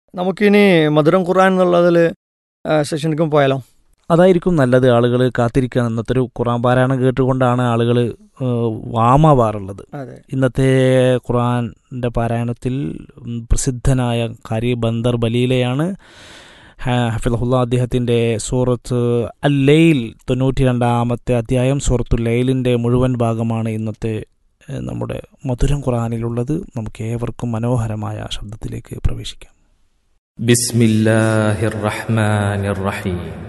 നമുക്കിനി മധുരം ഖുർആൻ എന്നുള്ളതിൽ സെഷനിക്കും പോയാലോ അതായിരിക്കും നല്ലത് ആളുകൾ കാത്തിരിക്കാൻ ഇന്നത്തെ ഒരു ഖുറാൻ പാരായണം കേട്ടുകൊണ്ടാണ് ആളുകൾ വാമാവാറുള്ളത് അതെ ഇന്നത്തെ ഖുറാൻ്റെ പാരായണത്തിൽ ഉം, പ്രസിദ്ധനായ ഖാരി ബന്ദർ ബലീലയാണ് ഹഫിദുല്ല അദ്ദേഹത്തിൻ്റെ സൂറത്ത് അൽ ലൈൽ തൊണ്ണൂറ്റി രണ്ടാമത്തെ അധ്യായം സൂറത്തു ലൈലിൻ്റെ മുഴുവൻ ഭാഗമാണ് ഇന്നത്തെ ഏഹ്, നമ്മുടെ മധുരം ഖുറാനിലുള്ളത് നമുക്ക് ഏവർക്കും മനോഹരമായ ശബ്ദത്തിലേക്ക് പ്രവേശിക്കാം بسم الله الرحمن الرحيم